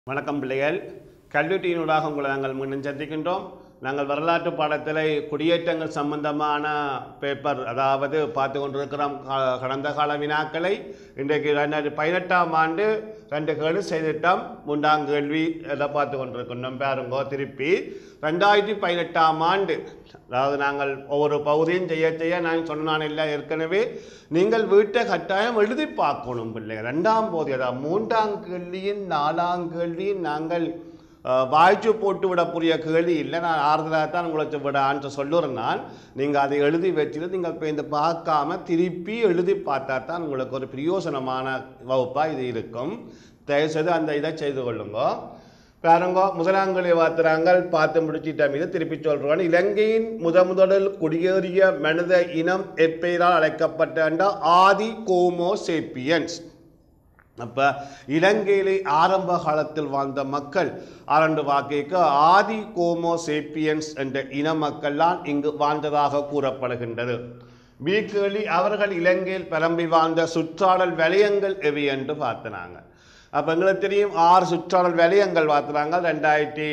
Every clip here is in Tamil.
வணக்கம் பிள்ளைகள் கல்வெட்டியினூடாக உங்களை நாங்கள் மீண்டும் சந்திக்கின்றோம் நாங்கள் வரலாற்று பாடத்தில் குடியேற்றங்கள் சம்பந்தமான பேப்பர் அதாவது பார்த்து கொண்டிருக்கிறோம் கா- கடந்த கால வினாக்களை இன்றைக்கு ரெண்டாயிரத்தி பதினெட்டாம் ஆண்டு ரெண்டு கேள்வி செய்திட்டோம் மூன்றாம் கேள்வி அதை பார்த்து கொண்டிருக்கின்றோம் பாருங்கோ திருப்பி ரெண்டாயிரத்தி பதினெட்டாம் ஆண்டு அதாவது நாங்கள் ஒவ்வொரு பகுதியும் செய்ய செய்ய நான் சொன்னான் இல்லை ஏற்கனவே நீங்கள் வீட்டை கட்டாயம் எழுதி பார்க்கணும் பிள்ளைங்க ரெண்டாம் போது அதாவது மூன்றாம் கேள்வியின் நாலாம் கேள்வியின் நாங்கள் அஹ், வாய்ச்சு போட்டு விடக்கூடிய கேள்வி இல்லை நான் ஆறுதலாக தான் உங்களுக்கு விட ஆன்சர் சொல்லுறேன் நான் நீங்கள் அதை எழுதி வச்சுட்டு நீங்கள் இப்போ இந்த பார்க்காம திருப்பி எழுதி பார்த்தா தான் உங்களுக்கு ஒரு பிரயோசனமான வகுப்பாக இது இருக்கும் தயவுசெய்து அந்த இதை செய்து கொள்ளுங்க பாருங்க முதலாங்கலை வாத்திராங்கள் பார்த்து முடிச்சிட்ட மீது திருப்பி சொல்றோம் இலங்கையின் முத முதலில் குடியேறிய மனித இனம் எப்பெயரால் அழைக்கப்பட்ட ஆதி கோமோ சேப்பியன்ஸ் அப்ப இலங்கையிலே ஆரம்ப காலத்தில் வாழ்ந்த மக்கள் அரண்டு வாக்கைக்கு ஆதி கோமோ சேப்பியன்ஸ் என்ற இன மக்கள்தான் இங்கு வாழ்ந்ததாக கூறப்படுகின்றது வீக்கேலி அவர்கள் இலங்கையில் பரம்பி வாழ்ந்த சுற்றாடல் வலயங்கள் எவை என்று பார்த்தனாங்க அப்ப எங்களுக்கு தெரியும் ஆறு சுற்றாடல் வலயங்கள் பார்த்துனாங்க ரெண்டாயிரத்தி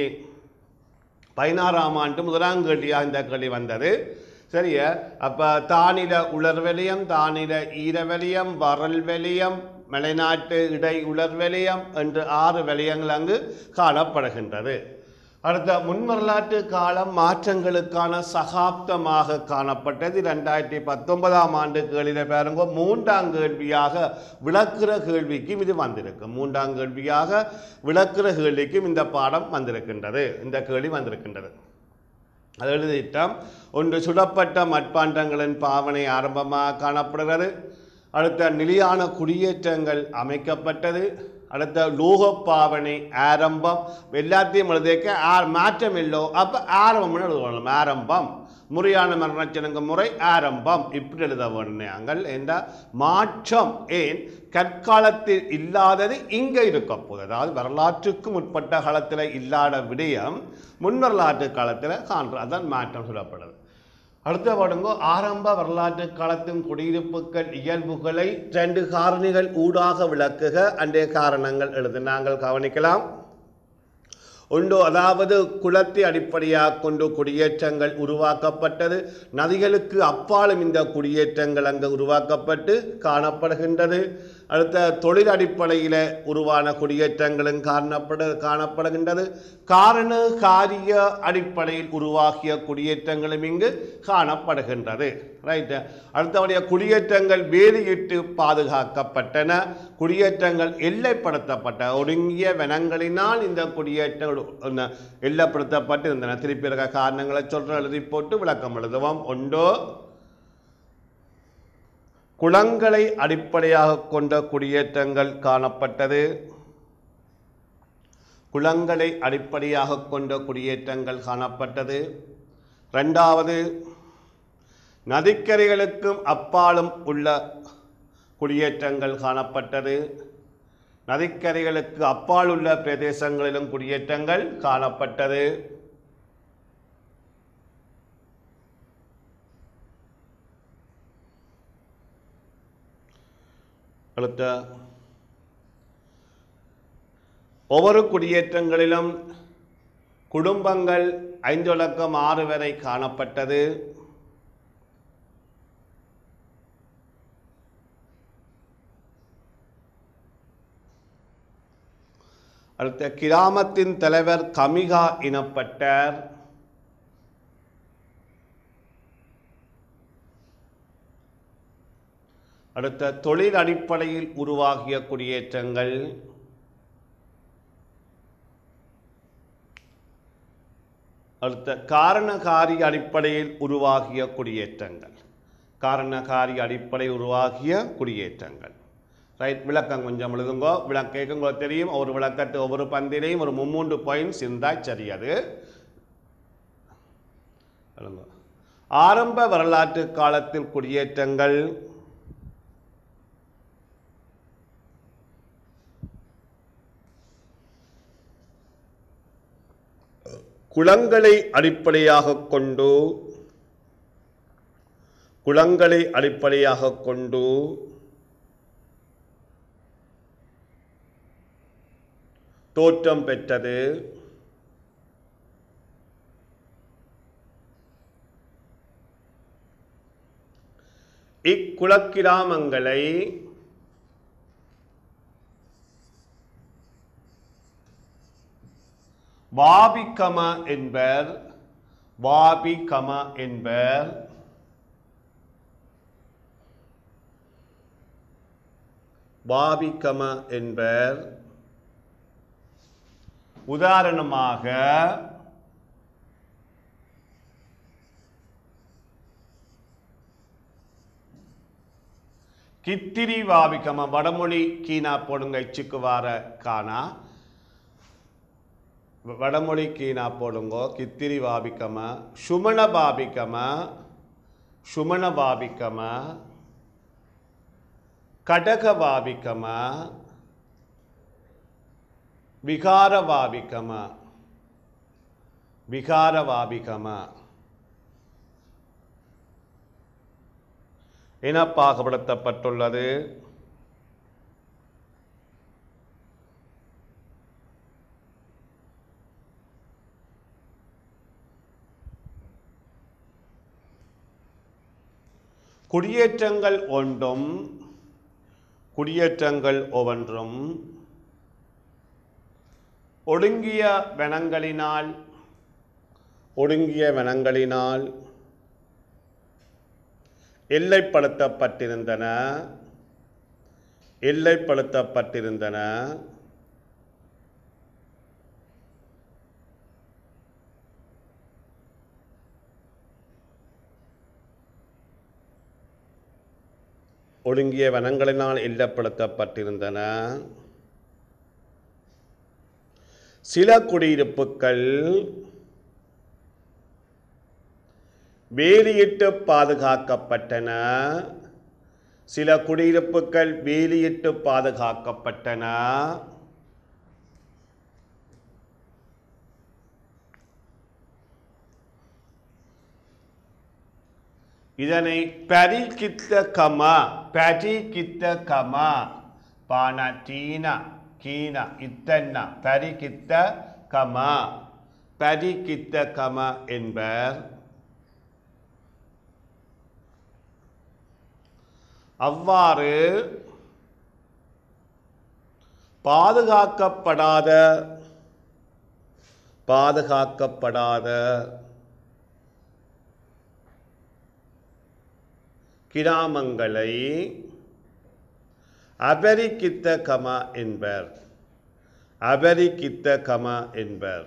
பதினாறாம் ஆண்டு முதலாம் கேள்வியாக இந்த கேள்வி வந்தது சரியா அப்போ தானில உலர் வலயம் தானில ஈர வலயம் வரல் வலயம் மலைநாட்டு இடை உலர் வலயம் என்று ஆறு வலயங்கள் அங்கு காணப்படுகின்றது அடுத்த முன்வரலாற்று காலம் மாற்றங்களுக்கான சகாப்தமாக காணப்பட்டது ரெண்டாயிரத்தி பத்தொன்பதாம் ஆண்டு கேள்வியில பாருங்க மூன்றாம் கேள்வியாக விளக்குற கேள்விக்கும் இது வந்திருக்கு மூன்றாம் கேள்வியாக விளக்குற கேள்விக்கும் இந்த பாடம் வந்திருக்கின்றது இந்த கேள்வி வந்திருக்கின்றது அது எழுதிட்டோம் ஒன்று சுடப்பட்ட மட்பாண்டங்களின் பாவனை ஆரம்பமாக காணப்படுகிறது அடுத்த நிலையான குடியேற்றங்கள் அமைக்கப்பட்டது அடுத்த லோக பாவனை ஆரம்பம் எல்லாத்தையும் எழுதிக்க ஆர் மாற்றம் இல்லோ அப்போ ஆரம்பம்னு எழுதணும் ஆரம்பம் முறையான மரணச்சனங்க முறை ஆரம்பம் இப்படி எழுத வேண்டாங்கள் என்ற மாற்றம் ஏன் கற்காலத்தில் இல்லாதது இங்கே இருக்க போகுது அதாவது வரலாற்றுக்கு முற்பட்ட காலத்தில் இல்லாத விடயம் முன் வரலாற்று காலத்தில் காண்றோம் அதான் மாற்றம் சொல்லப்படுது அடுத்த பாடுங்கோ ஆரம்ப வரலாற்று காலத்தின் குடியிருப்புகள் இயல்புகளை ரெண்டு காரணிகள் ஊடாக விளக்குக அன்றைய காரணங்கள் எழுது நாங்கள் கவனிக்கலாம் உண்டு அதாவது குளத்தை அடிப்படையாக கொண்டு குடியேற்றங்கள் உருவாக்கப்பட்டது நதிகளுக்கு அப்பாலும் இந்த குடியேற்றங்கள் அங்கு உருவாக்கப்பட்டு காணப்படுகின்றது அடுத்த தொழில் அடிப்படையில் உருவான குடியேற்றங்களும் காணப்பட காணப்படுகின்றது காரண காரிய அடிப்படையில் உருவாகிய குடியேற்றங்களும் இங்கு காணப்படுகின்றது ரைட்டு அடுத்தபடியாக குடியேற்றங்கள் வேலியிட்டு பாதுகாக்கப்பட்டன குடியேற்றங்கள் எல்லைப்படுத்தப்பட்ட ஒடுங்கிய வனங்களினால் இந்த குடியேற்றங்கள் என்ன, எல்லைப்படுத்தப்பட்டு இருந்தன திருப்பி இருக்க காரணங்களை சொல்ற எழுதி போட்டு விளக்கம் எழுதுவோம் ஒன்றோ குளங்களை அடிப்படையாக கொண்ட குடியேற்றங்கள் காணப்பட்டது குளங்களை அடிப்படையாக கொண்ட குடியேற்றங்கள் காணப்பட்டது ரெண்டாவது நதிக்கரைகளுக்கும் அப்பாலும் உள்ள குடியேற்றங்கள் காணப்பட்டது நதிக்கரைகளுக்கு அப்பால் உள்ள பிரதேசங்களிலும் குடியேற்றங்கள் காணப்பட்டது அடுத்த ஒவ்வொரு குடியேற்றங்களிலும் குடும்பங்கள் ஐந்து இலக்கம் ஆறு வரை காணப்பட்டது அடுத்த கிராமத்தின் தலைவர் கமிகா இனப்பட்டார் அடுத்த தொழில் அடிப்படையில் உருவாகிய குடியேற்றங்கள் அடுத்த காரணகாரி அடிப்படையில் உருவாகிய குடியேற்றங்கள் காரணகாரி அடிப்படை உருவாகிய குடியேற்றங்கள் ரைட் விளக்கம் கொஞ்சம் எழுதுங்கோ விளக்கம் உங்களுக்கு தெரியும் ஒரு விளக்கத்தை ஒவ்வொரு பந்திலையும் ஒரு மும்மூன்று பாயிண்ட்ஸ் இருந்தால் சரியது எழுதுங்க ஆரம்ப வரலாற்று காலத்தில் குடியேற்றங்கள் குளங்களை அடிப்படையாக கொண்டு குளங்களை அடிப்படையாக கொண்டு தோற்றம் பெற்றது இக்குலக்கிராமங்களை வாபிகம என்பர் வாபிகம என்பர் வாபிகம என்பர் உதாரணமாக கித்திரி வாபிகம வடமொழி கீனா போடுங்க இச்சுக்கு வார காணா வடமொழி கீனா போடுங்கோ கித்திரி வாபிக்கம சுமண பாபிக்கம சுமண பாபிக்கம கடக பாபிக்கம விகார பாபிக்கம விகார பாபிக்கம என பாகுபடுத்தப்பட்டுள்ளது குடியேற்றங்கள் ஒன்றும் குடியேற்றங்கள் ஒவ்வொன்றும் ஒடுங்கிய வனங்களினால் ஒடுங்கிய வனங்களினால் எல்லைப்படுத்தப்பட்டிருந்தன எல்லைப்படுத்தப்பட்டிருந்தன ஒடுங்கிய வனங்களினால் இல்லப்படுத்தப்பட்டிருந்தன சில குடியிருப்புகள் வேலியிட்டு பாதுகாக்கப்பட்டன சில குடியிருப்புகள் வேலியிட்டு பாதுகாக்கப்பட்டன இதனை பரிகித்த கம பரிகித்த கம பான டீன கீன இத்தன்ன பரிகித்த கம பரிகித்த கம என்பர் அவ்வாறு பாதுகாக்கப்படாத பாதுகாக்கப்படாத கிராமங்களை அபரிக்கித்த கம என்பர் அபரிக்கித்த கம என்பர்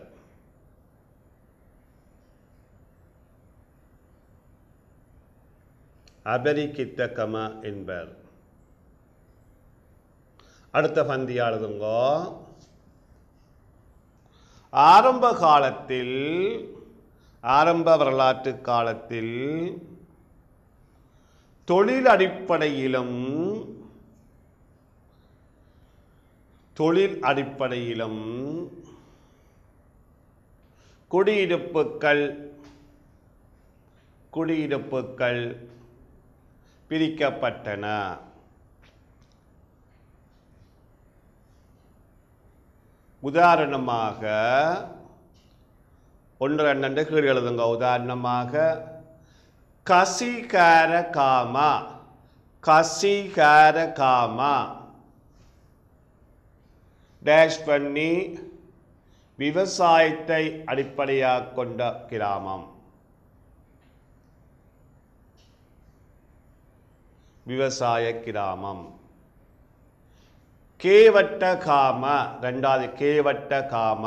அபரிக்கித்த கம என்பர் அடுத்த பந்தியாளுதுங்கோ ஆரம்ப காலத்தில் ஆரம்ப வரலாற்று காலத்தில் தொழில் அடிப்படையிலும் தொழில் அடிப்படையிலும் குடியிருப்புகள் குடியிருப்புகள் பிரிக்கப்பட்டன உதாரணமாக ஒன்று ரெண்டு கீழ் எழுதுங்க உதாரணமாக கசிகார காமா கசிகார காமா டேஷ் பண்ணி விவசாயத்தை அடிப்படையாக கொண்ட கிராமம் விவசாய கிராமம் கேவட்ட காம ரெண்டாவது கேவட்ட காம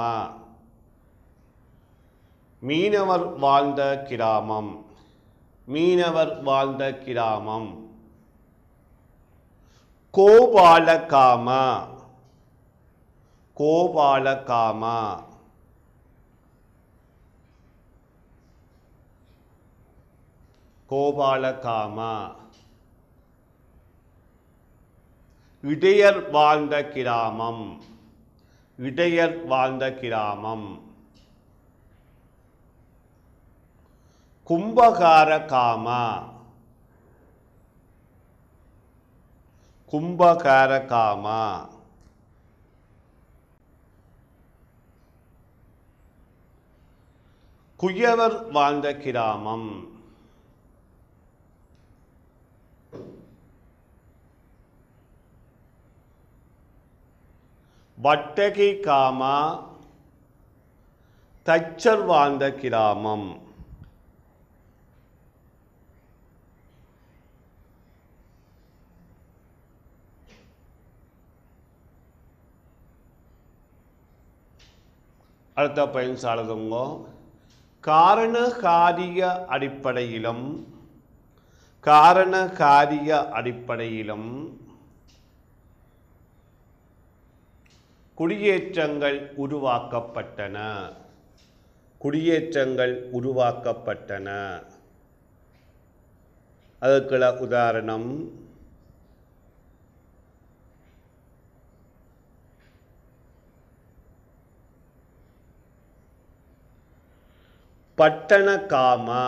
மீனவர் வாழ்ந்த கிராமம் மீனவர் வாழ்ந்த கிராமம் கோபாலகாம கோபாலகாம கோபாலகாம இடையர் வாழ்ந்த கிராமம் இடையர் வாழ்ந்த கிராமம் கும்பகார காம கும்பகார காம குயவர் வாழ்ந்த கிராமம் வட்டகி காமா தச்சர் வாழ்ந்த கிராமம் அடுத்த பயன் சாலதுங்க காரண காரிய அடிப்படையிலும் காரண காரிய அடிப்படையிலும் குடியேற்றங்கள் உருவாக்கப்பட்டன குடியேற்றங்கள் உருவாக்கப்பட்டன அதுக்குள்ள உதாரணம் பட்டண காமா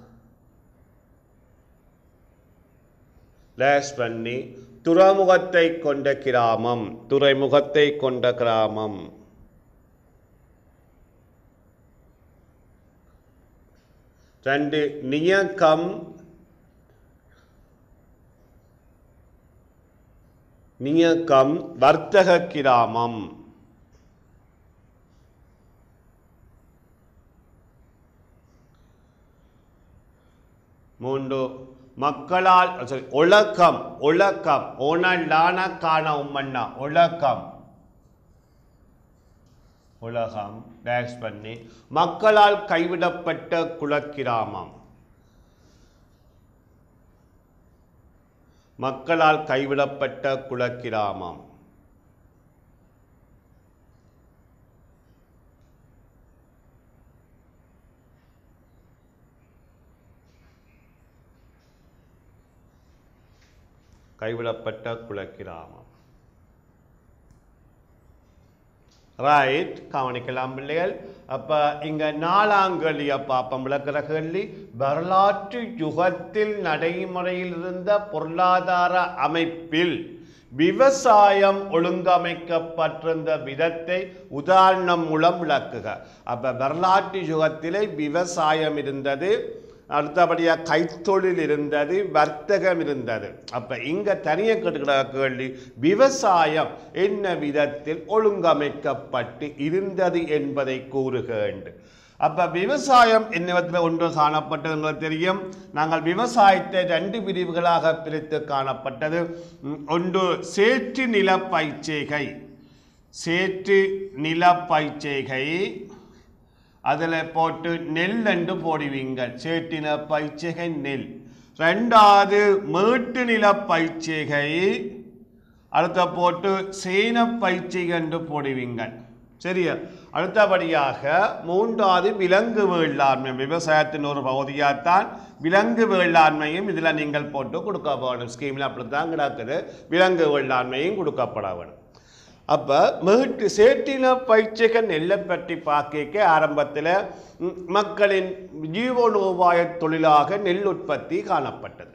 லேஸ் பண்ணி துறைமுகத்தை கொண்ட கிராமம் துறைமுகத்தை கொண்ட கிராமம் ரெண்டு நியக்கம் நியக்கம் வர்த்தக கிராமம் மூன்று மக்களால் sorry, ஒழுக்கம் ஒழுக்கம் ஓனலான காண உம்மண்ணா ஒழுக்கம் உலகம் டேஷ் பண்ணி மக்களால் கைவிடப்பட்ட குலக்கிராமம் மக்களால் கைவிடப்பட்ட குலக்கிராமம் கைவிடப்பட்ட குலக்கிராமம் ரைட் கவனிக்கலாம் பிள்ளைகள் அப்ப இங்க நாலாங்கலிய பாப்பம் விளக்கிற கேள்வி வரலாற்று யுகத்தில் நடைமுறையில் இருந்த பொருளாதார அமைப்பில் விவசாயம் ஒழுங்கமைக்கப்பட்டிருந்த விதத்தை உதாரணம் மூலம் விளக்குக அப்ப வரலாற்று யுகத்திலே விவசாயம் இருந்தது அடுத்தபடியாக கைத்தொழில் இருந்தது வர்த்தகம் இருந்தது அப்ப இங்க தனிய கேட்டுக்கிற கேள்வி விவசாயம் என்ன விதத்தில் ஒழுங்கமைக்கப்பட்டு இருந்தது என்பதை கூறுகேண்டு அப்ப விவசாயம் என்ன விதத்தில் ஒன்று காணப்பட்டது உங்களுக்கு தெரியும் நாங்கள் விவசாயத்தை ரெண்டு பிரிவுகளாக பிரித்து காணப்பட்டது ம், ஒன்று சேற்று நில பயிற்சிகை சேற்று நில பயிற்சிகை அதில் போட்டு நெல் என்று போடுவீங்க சேட்டின பயிற்சிகை நெல் ரெண்டாவது மேட்டு நில பயிற்சிகை அடுத்த போட்டு சேன பயிற்சிகை என்று போடுவீங்க சரியா அடுத்தபடியாக மூன்றாவது விலங்கு வேளாண்மை விவசாயத்தின் ஒரு பகுதியாகத்தான் விலங்கு வேளாண்மையும் இதில் நீங்கள் போட்டு கொடுக்க வேணும் ஸ்கீமில் அப்படித்தான் கிடக்குது விலங்கு வேளாண்மையும் கொடுக்கப்பட வேணும் அப்போ மேட்டு சேட்டின பயிற்சிக நெல்லை பற்றி பார்க்க ஆரம்பத்தில் ம், மக்களின் ஜீவனோபாய தொழிலாக நெல் உற்பத்தி காணப்பட்டது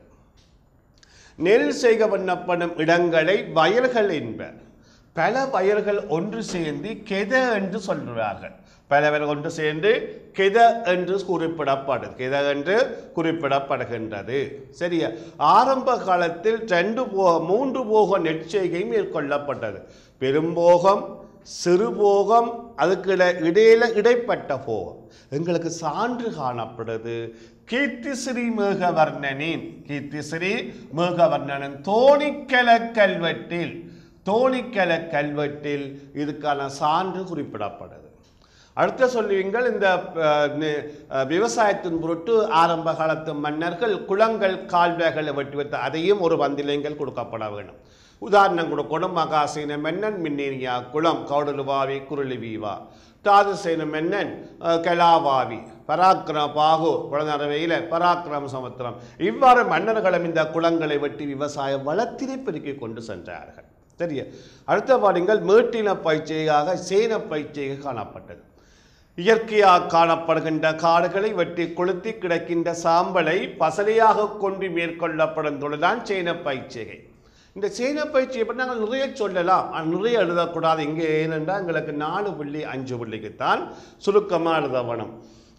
நெல் செய்க பண்ணப்படும் இடங்களை வயல்கள் என்பர் பல வயல்கள் ஒன்று சேர்ந்து கெத என்று சொல்கிறார்கள் பல வயல்கள் ஒன்று சேர்ந்து கெத என்று குறிப்பிடப்படுது கெத என்று குறிப்பிடப்படுகின்றது சரியா ஆரம்ப காலத்தில் ரெண்டு போ மூன்று போக நெற்செய்கை மேற்கொள்ளப்பட்டது பெரும்போகம் சிறுபோகம் அதுக்கு இட- இடையில இடைப்பட்ட போகம் எங்களுக்கு சான்று காணப்படுது கீர்த்திஸ்ரீ மேகவர்ணனின் கீர்த்திஸ்ரீ மேகவர்ணனின் தோணிக்கல கல்வெட்டில் தோணிக்கல கல்வெட்டில் இதுக்கான சான்று குறிப்பிடப்படுது அடுத்த சொல்லுவீங்கள் இந்த அஹ், நி- அஹ், விவசாயத்தின் பொருட்டு ஆரம்ப காலத்து மன்னர்கள் குளங்கள் கால்வாய்களை வெட்டி வைத்த அதையும் ஒரு வந்திலைங்கள் கொடுக்கப்பட வேண்டும் உதாரணம் கொடுக்கணும் மகாசீன மன்னன் மின்னேரியா குளம் கவுடலுவாவி குருளிவீவா தாதுசேன மன்னன் அஹ், கெலாவாவி பராக்கிரம பாகு குளநரவையில் பராக்கிரம சமுத்திரம் இவ்வாறு மன்னர்களும் இந்த குளங்களை வெட்டி விவசாய வளத்தினை பெருக்கி கொண்டு சென்றார்கள் சரியா அடுத்த பாருங்கள் மேட்டின பயிற்சியாக சேன பயிற்சியாக காணப்பட்டது இயற்கையாக காணப்படுகின்ற காடுகளை வெட்டி கொளுத்தி கிடக்கின்ற சாம்பலை பசலையாக கொண்டு மேற்கொள்ளப்படும் தொழில்தான் சேன பயிற்சிகை இந்த சேன பயிற்சியை பற்றி நாங்கள் நிறைய சொல்லலாம் ஆனால் நிறைய எழுதக்கூடாது இங்கே ஏனென்றால் எங்களுக்கு நாலு புள்ளி அஞ்சு புள்ளிக்குத்தான் சுருக்கமாக எழுத வேணும்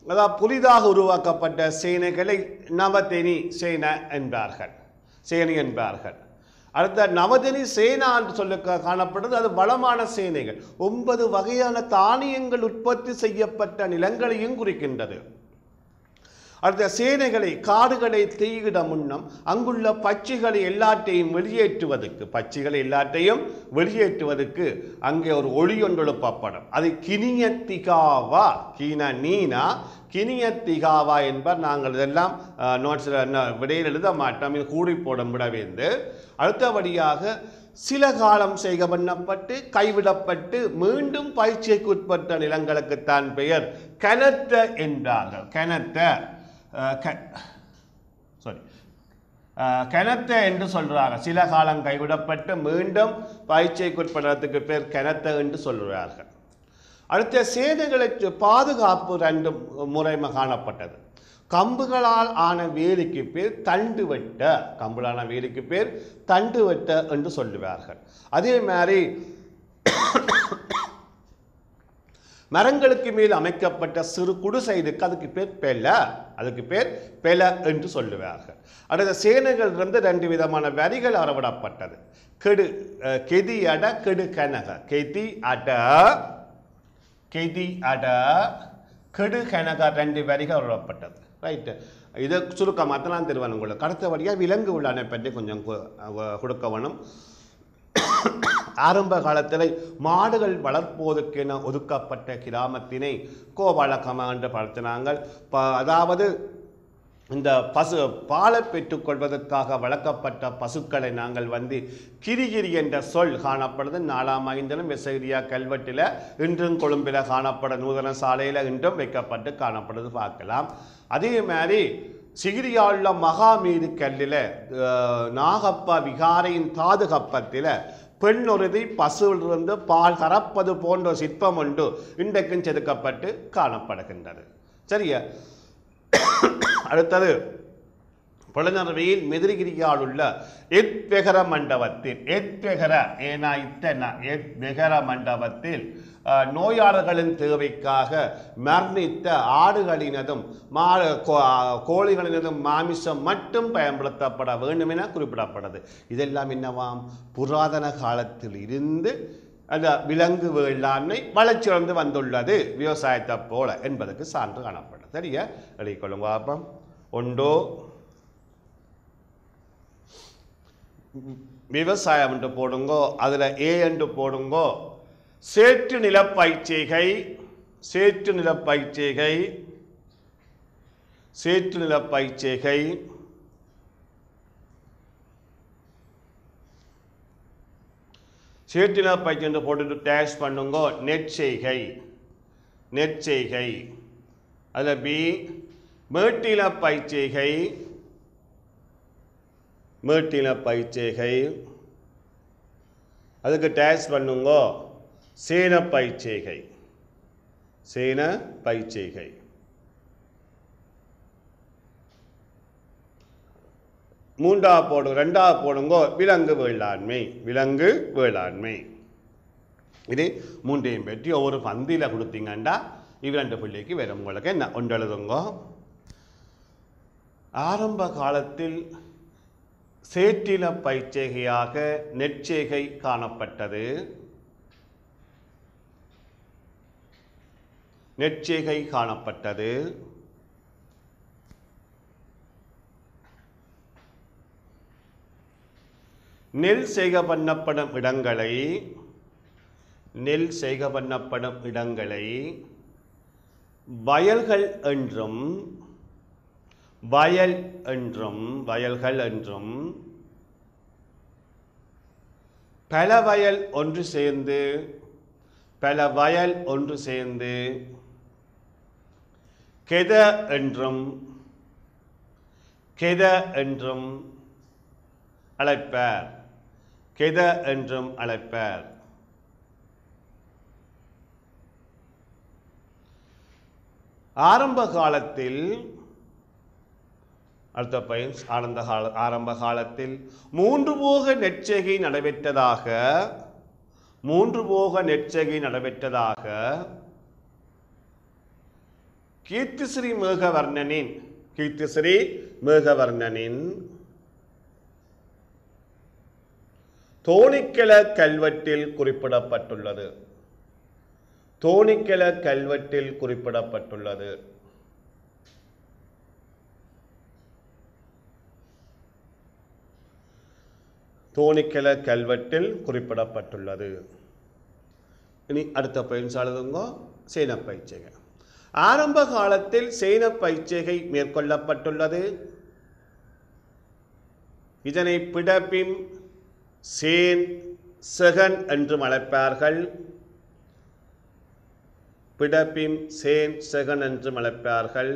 அதாவது புதிதாக உருவாக்கப்பட்ட சேனைகளை நவதெனி சேனை என்பார்கள் சேனை என்பார்கள் அடுத்த நவதினி சேனா என்று சொல்ல கா- காணப்படுறது அது வளமான சேனைகள் ஒன்பது வகையான தானியங்கள் உற்பத்தி செய்யப்பட்ட நிலங்களையும் குறிக்கின்றது அடுத்த சேனைகளை காடுகளை தீயிட முன்னம் அங்குள்ள பட்சிகளை எல்லாத்தையும் வெளியேற்றுவதற்கு பட்சிகளை எல்லாத்தையும் வெளியேற்றுவதற்கு அங்கே ஒரு ஒளி ஒன்று எழுப்பப்படும் அது கினியத்திகாவா கீன நீனா கினியத்திகாவா என்பர் நாங்கள் இதெல்லாம் நோட்ஸில் விடையில் எழுத மாட்டோம் இது கூடி போடும் விடவேந்து அடுத்தபடியாக சில காலம் செய்க பண்ணப்பட்டு கைவிடப்பட்டு மீண்டும் பயிற்சிக்கு உட்பட்ட நிலங்களுக்குத்தான் பெயர் கனத்த என்பார்கள் கனத்த சாரி கனத்த என்று சொல்றாங்க சில காலம் கைவிடப்பட்டு மீண்டும் பயிற்சிக்குட்படுறதுக்கு பேர் கனத்த என்று சொல்கிறார்கள் அடுத்த சேனைகளுக்கு பாதுகாப்பு ரெண்டு முறைமை காணப்பட்டது கம்புகளால் ஆன வேலிக்கு பேர் தண்டு வெட்ட கம்புகளான வேலிக்கு பேர் தண்டு வெட்ட என்று சொல்லுவார்கள் அதே மாதிரி மரங்களுக்கு மேல் அமைக்கப்பட்ட சிறு குடிசைதுக்கு அதுக்கு பேர் பெல அதுக்கு பேர் பெல என்று சொல்லுவார்கள் அடுத்த சேனைகளிலிருந்து ரெண்டு விதமான வரிகள் அறவிடப்பட்டது கெடு அஹ், கெதி அட கெடு கனக கெதி அட கெதி அட கெடு கனக ரெண்டு வரிகள் அறவிடப்பட்டது ரைட்டு இதை சுருக்கமாக நான் தருவேன் உங்களுக்கு அடுத்தபடியாக விலங்கு உள்ளானை பற்றி கொஞ்சம் கு- அஹ், கொடுக்க வேணும் ஆரம்ப காலத்தில் மாடுகள் வளர்ப்போதற்கென ஒதுக்கப்பட்ட கிராமத்தினை கோபாலகம என்று படுத்தினாங்கள் ப- அதாவது இந்த பசு பாலை பெற்றுக்கொள்வதற்காக வளர்க்கப்பட்ட பசுக்களை நாங்கள் வந்து கிரிகிரி என்ற சொல் காணப்படுது நாலாம் ஐந்திலும் வெசகிரியா கல்வெட்டில் இன்றும் கொழும்பில் காணப்பட நூதன சாலையில் இன்றும் வைக்கப்பட்டு காணப்படுது பார்க்கலாம் அதே மாதிரி சிகிரியாவுள்ள மகாமீது கல்லில் நாகப்பா விகாரையின் தாது கப்பத்தில் பெண்ணொருதி பசுவிலிருந்து பால் கறப்பது போன்ற சிற்பம் ஒன்று இன்றைக்கும் செதுக்கப்பட்டு காணப்படுகின்றது சரியா அடுத்தது புலனர்வியில் மெதிரிகிரியால் உள்ள எத்வெகர மண்டபத்தில் எத்வெகர ஏனா இத்தன எத்வெகர மண்டபத்தில் அஹ், நோயாளர்களின் தேவைக்காக மரணித்த ஆடுகளினதும் மா கோ- கோழிகளினதும் மாமிசம் மட்டும் பயன்படுத்தப்பட வேண்டும் என குறிப்பிடப்படுது இதெல்லாம் என்னவாம் புராதன காலத்தில் இருந்து அந்த விலங்கு வேளாண்மை வளர்ச்சியடைந்து வந்துள்ளது விவசாயத்தை போல என்பதற்கு சான்று காணப்படும் சரியா எழுதிக்கொள்ளுங்க பாப்போம் ஒன்றோ விவசாயம் என்று போடுங்கோ அதில் ஏ என்று போடுங்கோ சேற்று நிலப்பயிற்சிகை சேற்று நிலப்பயிற்சிகை சேற்று நிலப்பயிற்சிகை சேற்று நிலப்பயிற்சி என்று போட்டுட்டு டேஷ் பண்ணுங்கோ நெற்செய்கை நெற்செய்கை அதில் பி மேட்டில பயிற்சிகை மேட்டில பயிற்சிகை அதுக்கு டேஷ் பண்ணுங்கோ சேன பயிற்சிகை சேன பயிற்சிகை மூன்றாவது போடுங்க ரெண்டாவது போடுங்கோ விலங்கு வேளாண்மை விலங்கு வேளாண்மை இது மூன்றையும் பற்றி ஒவ்வொரு பந்தியில் கொடுத்தீங்கன்னா இவ்விரண்டு பிள்ளைக்கு வேறு உங்களுக்கு என்ன ஒன்று எழுதுங்கோ ஆரம்ப காலத்தில் சேற்றில பயிற்சிகையாக நெற்சேகை காணப்பட்டது நெற்சேகை காணப்பட்டது நெல் செய்க பண்ணப்படும் இடங்களை நெல் செய்க பண்ணப்படும் இடங்களை வயல்கள் என்றும் வயல் என்றும் வயல்கள் என்றும் பல வயல் ஒன்று சேர்ந்து பல வயல் ஒன்று சேர்ந்து கெத என்றும் கெத என்றும் அழைப்பார் கெத என்றும் அழைப்பார் ஆரம்ப காலத்தில் அடுத்த பயன் ஆனந்த கால ஆரம்ப காலத்தில் மூன்று போக நெற்செய்கை நடைபெற்றதாக மூன்று போக நெற்செய்கை நடைபெற்றதாக கீர்த்திஸ்ரீ மேகவர்ணனின் கீர்த்திஸ்ரீ மேகவர்ணனின் தோணிக்கல கல்வெட்டில் குறிப்பிடப்பட்டுள்ளது தோணிக்கல கல்வெட்டில் குறிப்பிடப்பட்டுள்ளது தோணிக்கல கல்வெட்டில் குறிப்பிடப்பட்டுள்ளது இனி அடுத்த பயிற்சி எழுதுங்க சேன பயிற்சிகை ஆரம்ப காலத்தில் சேன பயிற்சிகை மேற்கொள்ளப்பட்டுள்ளது இதனை பிடபிம் சேன் செகன் என்றும் அழைப்பார்கள் பிடபிம் சேன் செகன் என்றும் அழைப்பார்கள்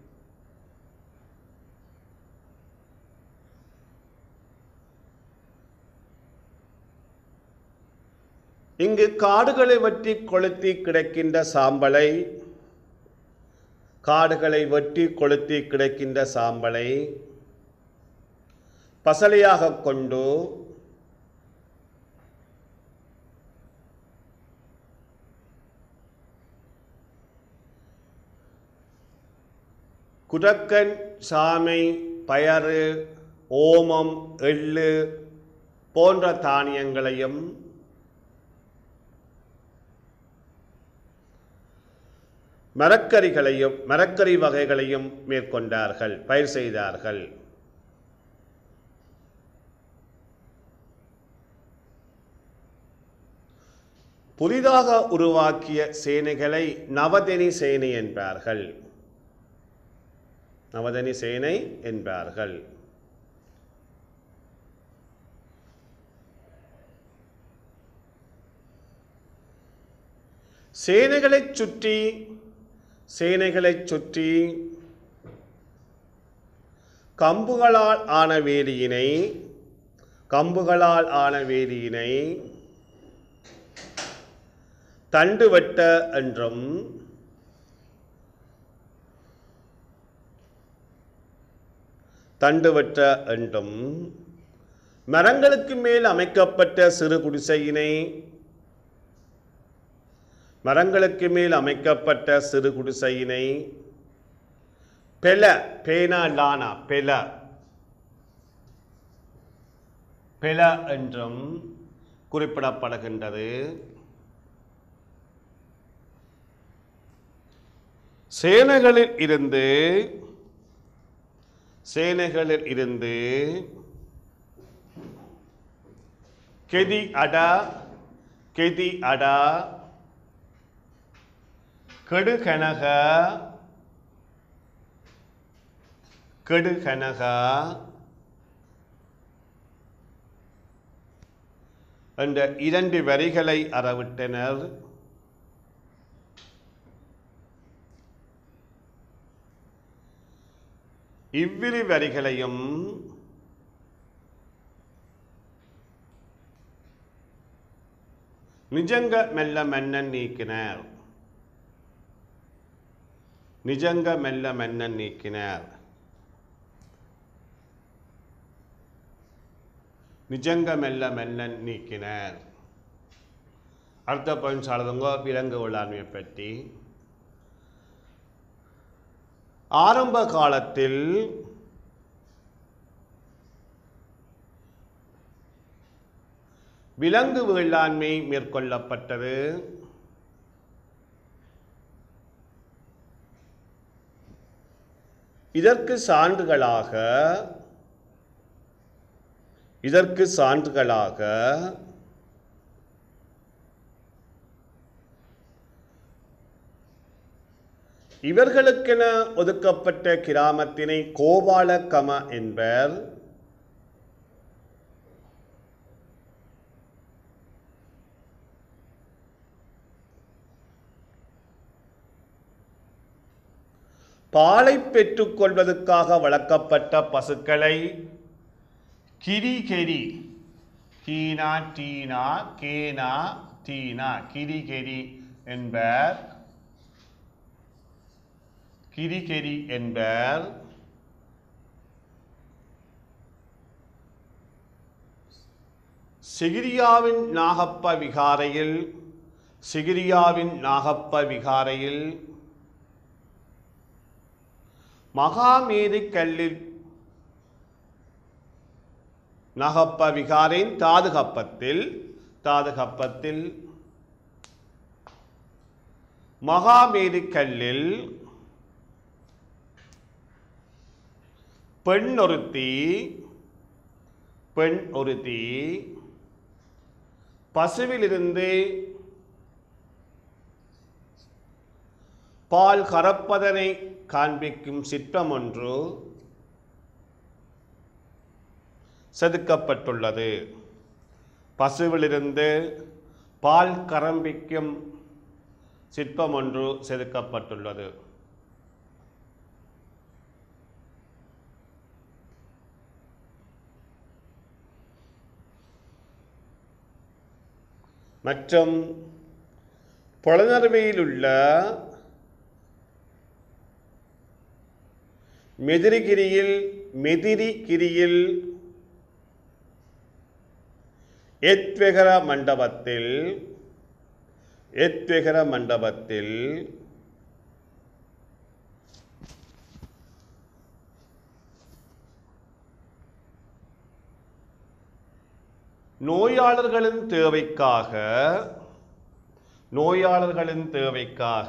இங்கு காடுகளை வெட்டி கொளுத்தி கிடக்கின்ற சாம்பலை காடுகளை வெட்டி கொளுத்தி கிடக்கின்ற சாம்பலை பசலையாக கொண்டு குடக்கன் சாமை பயறு ஓமம் எள்ளு போன்ற தானியங்களையும் மரக்கறிகளையும் மரக்கறி வகைகளையும் மேற்கொண்டார்கள் பயிர் செய்தார்கள் புதிதாக உருவாக்கிய சேனைகளை நவதனி சேனை என்பார்கள் நவதனி சேனை என்பார்கள் சேனைகளைச் சுற்றி சேனைகளைச் சுற்றி கம்புகளால் ஆன வேலியினை கம்புகளால் ஆன வேலியினை தண்டுவட்ட என்றும் தண்டுவட்ட என்றும் மரங்களுக்கு மேல் அமைக்கப்பட்ட சிறு குடிசையினை மரங்களுக்கு மேல் அமைக்கப்பட்ட சிறு குடிசையினை பெல பேனா லானா பெல பெல என்றும் குறிப்பிடப்படுகின்றது சேனைகளில் இருந்து சேனைகளில் இருந்து கெதி அடா கெதி அடா கெடுகனக கெடுகனக என்ற இரண்டு வரிகளை அறவிட்டனர் இவ்விரு வரிகளையும் நிஜங்க மெல்ல மன்னன் நீக்கினார் நிஜங்க மெல்ல மன்னன் நீக்கினார் நிஜங்க மெல்ல மன்னன் நீக்கினார் அடுத்த பாயிண்ட் சாலதுங்க விலங்கு வேளாண்மையை பற்றி ஆரம்ப காலத்தில் விலங்கு வேளாண்மை மேற்கொள்ளப்பட்டது இதற்கு சான்றுகளாக இதற்கு சான்றுகளாக இவர்களுக்கென ஒதுக்கப்பட்ட கிராமத்தினை கோபாலகம என்பர் பாலை பெற்றுக்கொள்வதற்காக வளர்க்கப்பட்ட பசுக்களை கிரிகெரி கீனா டீனா கேனா டீனா கிரிகெரி என்பர் கிரிகெரி என்பர் சிகிரியாவின் நாகப்ப விகாரையில் சிகிரியாவின் நாகப்ப விகாரையில் மகாமேரு கல்லில் நகப்ப விகாரின் தாதுகப்பத்தில் தாதுகப்பத்தில் மகாமேரு கல்லில் பெண் ஒருத்தி பெண் ஒருத்தி பசுவிலிருந்து பால் கறப்பதனை காண்பிக்கும் சிற்பம் ஒன்று செதுக்கப்பட்டுள்ளது பசுவிலிருந்து பால் கரம்பிக்கும் சிற்பம் ஒன்று செதுக்கப்பட்டுள்ளது மற்றும் புலனறுவையில் உள்ள மெதிரிகிரியில் மெதிரிகிரியில் எத்வெகர மண்டபத்தில் எத்வெகர மண்டபத்தில் நோயாளர்களின் தேவைக்காக நோயாளர்களின் தேவைக்காக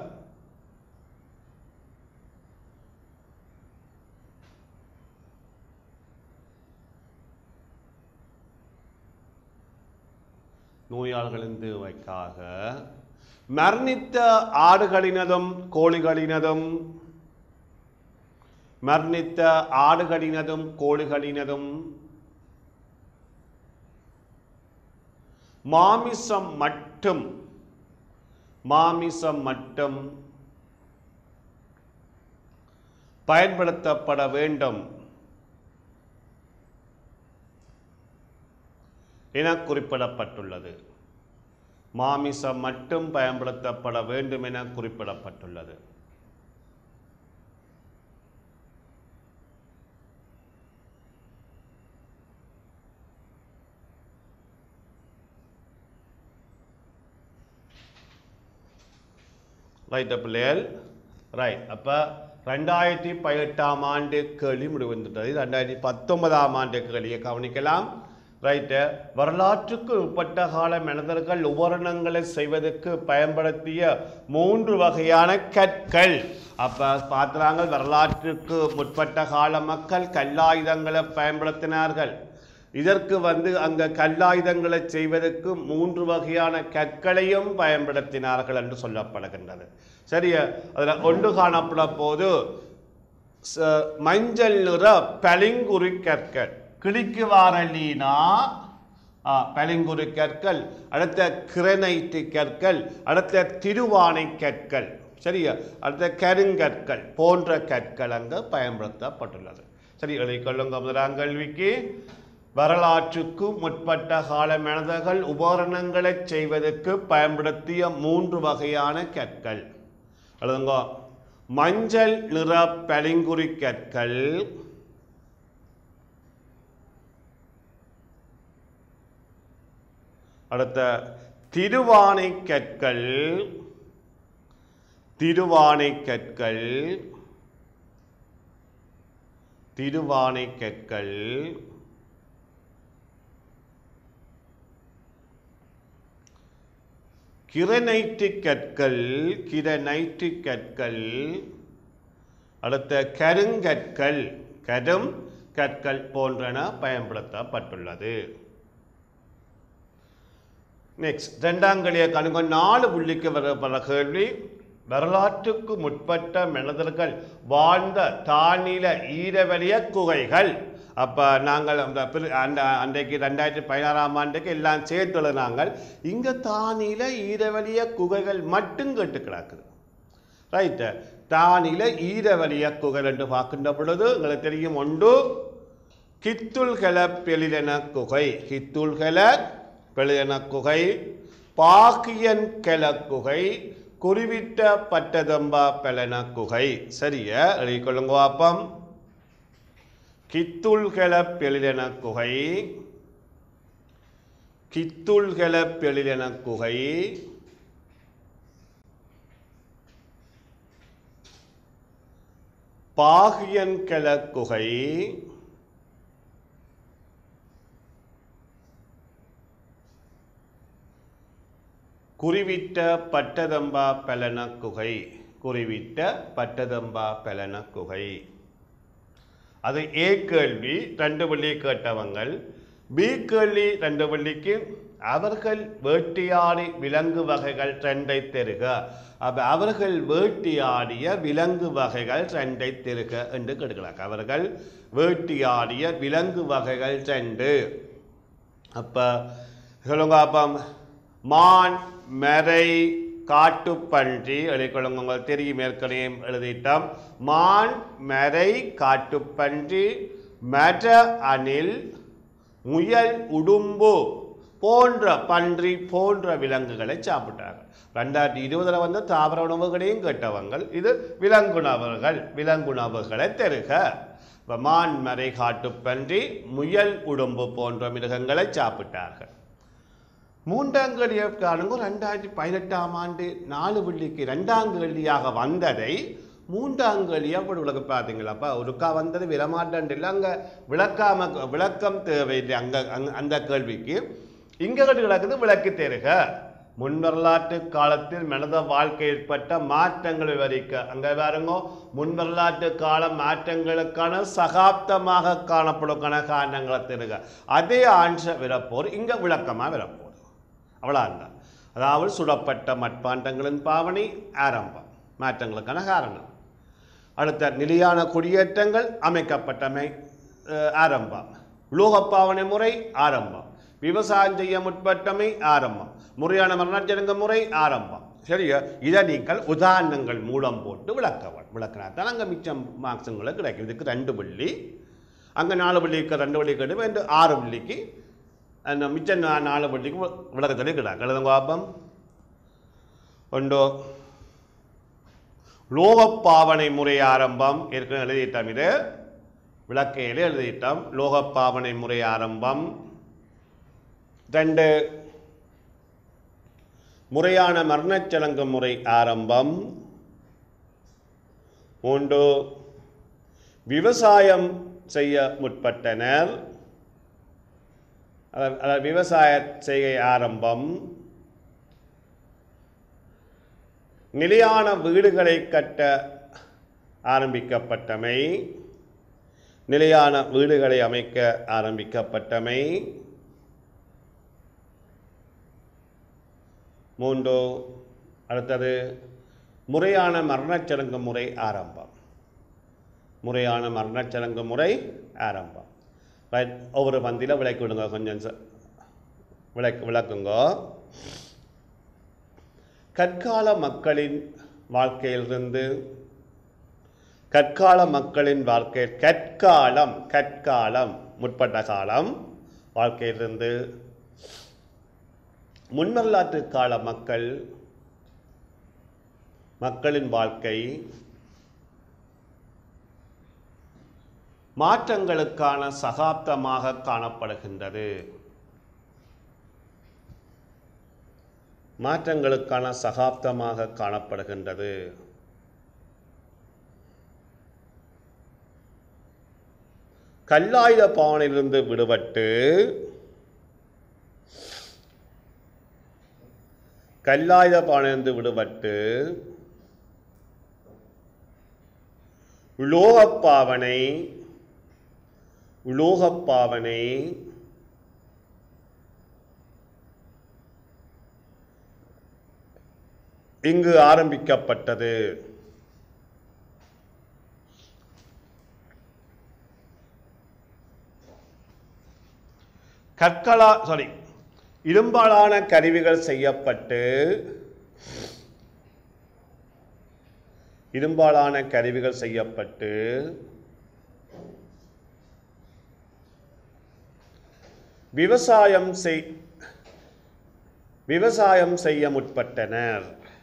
நோயாளர்களின் தேவைக்காக மரணித்த ஆடுகளினதும் கோழிகளினதும் மரணித்த ஆடுகளினதும் கோழிகளினதும் மாமிசம் மட்டும் மாமிசம் மட்டும் பயன்படுத்தப்பட வேண்டும் என குறிப்பிடப்பட்டுள்ளது மாமிசம் மட்டும் பயன்படுத்தப்பட வேண்டும் என குறிப்பிடப்பட்டுள்ளது ரைட் பிள்ளைகள் ரைட் அப்போ ரெண்டாயிரத்தி பதினெட்டாம் ஆண்டு கேள்வி முடிவந்துட்டது ரெண்டாயிரத்தி பத்தொன்பதாம் ஆண்டு கேள்வியை கவனிக்கலாம் ரைட்டு வரலாற்றுக்கு உட்பட்ட கால மனிதர்கள் உபகரணங்களை செய்வதற்கு பயன்படுத்திய மூன்று வகையான கற்கள் அப்போ பார்க்குறாங்க வரலாற்றுக்கு முற்பட்ட கால மக்கள் கல்லாயுதங்களை பயன்படுத்தினார்கள் இதற்கு வந்து அந்த கல்லாயுதங்களை செய்வதற்கு மூன்று வகையான கற்களையும் பயன்படுத்தினார்கள் என்று சொல்லப்படுகின்றது சரியா அதில் ஒன்று காணப்பட போது ச- மஞ்சள் நிற பளிங்குறி கற்கள் கிளிக்கு வாரலீனா ஆ, பளிங்குறி கற்கள் அடுத்த கிரனைட்டு கற்கள் அடுத்த திருவானை கற்கள் சரியா அடுத்த கருங்கற்கள் போன்ற கற்கள் அங்கு பயன்படுத்தப்பட்டுள்ளது சரி எழுதிக்கொள்ளுங்க முதலாம் கல்விக்கு வரலாற்றுக்கு முற்பட்ட கால மனிதர்கள் உபகரணங்களை செய்வதற்கு பயன்படுத்திய மூன்று வகையான கற்கள் எழுதுங்க மஞ்சள் நிற பளிங்குறி கற்கள் அடுத்த திருவானை கற்கள் திருவானை கற்கள் திருவானை கற்கள் கிரனைட்டு கற்கள் கிரனைட்டு கற்கள் அடுத்த கருங்கற்கள் கரும் கற்கள் போன்றன பயன்படுத்தப்பட்டுள்ளது நெக்ஸ்ட் ரெண்டாம் கலிய கணுங்க நாலு புள்ளிக்கு வர பல கேள்வி வரலாற்றுக்கு முற்பட்ட மனிதர்கள் வாழ்ந்த தானில ஈரவலிய குகைகள் அப்போ நாங்கள் அந்த பிரி- அந்த அன்றைக்கு ரெண்டாயிரத்தி பதினாறாம் ஆண்டுக்கு எல்லாம் சேர்த்து நாங்கள் இங்கே தானில ஈரவலிய குகைகள் மட்டும் கேட்டு கிடக்குது ரைட்டு தானில ஈரவலிய குகைகள் என்று பார்க்கின்ற பொழுது உங்களுக்கு தெரியும் ஒன்று கித்துல்கல பெளிலென குகை கித்துல்கல பெளிலென குகை பாக்கியன் கெல குகை குறிவிட்ட பட்டதம்பா பெலன குகை சரியா எழுதிக்கொள்ளுங்க வாப்பம் கித்துல்கல பெளிலென குகை கித்துல்கல பெளிலென குகை பாகியன்கல குகை குறிவிட்ட பட்டதம்பா பலன குகை குறிவிட்ட பட்டதம்பா பலன குகை அது ஏ கேள்வி ரெண்டு வள்ளி கேட்டவங்கள் பி கேள்வி ரெண்டு வள்ளிக்கு அவர்கள் வேட்டையாடி விலங்கு வகைகள் ரெண்டை தெருக அப்ப அவர்கள் வேட்டையாடிய விலங்கு வகைகள் ரெண்டை தெருக என்று கேட்கலாம் அவர்கள் வேட்டையாடிய விலங்கு வகைகள் ரெண்டு அப்ப சொல்லுங்க அப்ப மான் மரை காட்டுப்பன்றி எழுதிக்கொள்ளுங்க உங்களுக்கு தெரியும் ஏற்கனவே எழுதிட்டோம் மான் மரை காட்டுப்பன்றி மர அணில் முயல் உடும்பு போன்ற பன்றி போன்ற விலங்குகளை சாப்பிட்டார்கள் ரெண்டாயிரத்தி இருபதுல வந்து தாவர உணவுகளையும் கேட்டவங்கள் இது விலங்குணவர்கள் விலங்குணவுகளை தெருக இப்ப மான் மறை காட்டுப்பன்றி முயல் உடும்பு போன்ற மிருகங்களை சாப்பிட்டார்கள் மூன்றாம் கேள்வியை காணுங்க ரெண்டாயிரத்தி பதினெட்டாம் ஆண்டு நாலு வெள்ளிக்கு ரெண்டாம் கேள்வியாக வந்ததை மூன்றாம் கேள்வி அப்படி விளக்க பார்த்தீங்களாப்பா ஒருக்கா வந்தது விரமாட்டன் இல்லை அங்கே விளக்காம விளக்கம் தேவையில்லை அங்கே அங்க அந்த கேள்விக்கு இங்கே கட்டு கிடக்குது விளக்கு தேருக முன் வரலாற்று காலத்தில் மனித வாழ்க்கை ஏற்பட்ட மாற்றங்களை விவரிக்க அங்கே பாருங்க முன் வரலாற்று கால மாற்றங்களுக்கான சகாப்தமாக காணப்படுவதற்கான காரணங்களை தெருக அதே ஆன்சர் விரப்போர் இங்கே விளக்கமாக விரப்போர் அவ்வளோதான் அதாவது சுடப்பட்ட மட்பாண்டங்களின் பாவனை ஆரம்பம் மாற்றங்களுக்கான காரணம் அடுத்த நிலையான குடியேற்றங்கள் அமைக்கப்பட்டமை அஹ், ஆரம்பம் உலோகப் பாவனை முறை ஆரம்பம் விவசாயம் செய்ய முற்பட்டமை ஆரம்பம் முறையான மரணச்சடங்கு முறை ஆரம்பம் சரியா இதை நீங்கள் உதாரணங்கள் மூலம் போட்டு விளக்க விளக்கினா தான் அங்கே மிச்சம் மார்க்ஸுங்களுக்கு கிடைக்கும் இதுக்கு ரெண்டு புள்ளி அங்கே நாலு புள்ளிக்கு ரெண்டு புள்ளி கிடைக்கும் ரெண்டு ஆறு புள்ளிக்கு அந்த மிச்ச நா- நாலு புள்ளிக்கு வி- விளக்கத்தில் கிடாங்க எழுதுங்க பாப்பம் ஒன்றோ லோகப்பாவனை முறை ஆரம்பம் ஏற்கனவே எழுதிட்டோம் இது விளக்கையிலே எழுதிட்டோம் லோகப்பாவனை முறை ஆரம்பம் ரெண்டு முறையான மரணச்சடங்கு முறை ஆரம்பம் மூன்று விவசாயம் செய்ய முற்பட்டனர் அத- அதாவது விவசாய செய்கை ஆரம்பம் நிலையான வீடுகளை கட்ட ஆரம்பிக்கப்பட்டமை நிலையான வீடுகளை அமைக்க ஆரம்பிக்கப்பட்டமை மூன்று அடுத்தது முறையான மரணச்சடங்கு முறை ஆரம்பம் முறையான மரணச்சடங்கு முறை ஆரம்பம் ரைட் ஒவ்வொரு பந்தியில் விளக்கி விடுங்க கொஞ்சம் ச- விளக்கு விளக்குங்க கற்கால மக்களின் வாழ்க்கையிலிருந்து கற்கால மக்களின் வாழ்க்கை கற்காலம் கற்காலம் முற்பட்ட காலம் வாழ்க்கையிலிருந்து முன்வரலாற்று கால மக்கள் மக்களின் வாழ்க்கை மாற்றங்களுக்கான சகாப்தமாக காணப்படுகின்றது மாற்றங்களுக்கான சகாப்தமாக காணப்படுகின்றது கல்லாயுத பாவனையிலிருந்து விடுபட்டு கல்லாயுத பாவனையிலிருந்து விடுபட்டு உலோகப் பாவனை உலோகப் பாவனை இங்கு ஆரம்பிக்கப்பட்டது கற்களா சாரி இரும்பாலான கருவிகள் செய்யப்பட்டு இரும்பாலான கருவிகள் செய்யப்பட்டு விவசாயம் செய் விவசாயம் செய்ய முற்பட்டனர்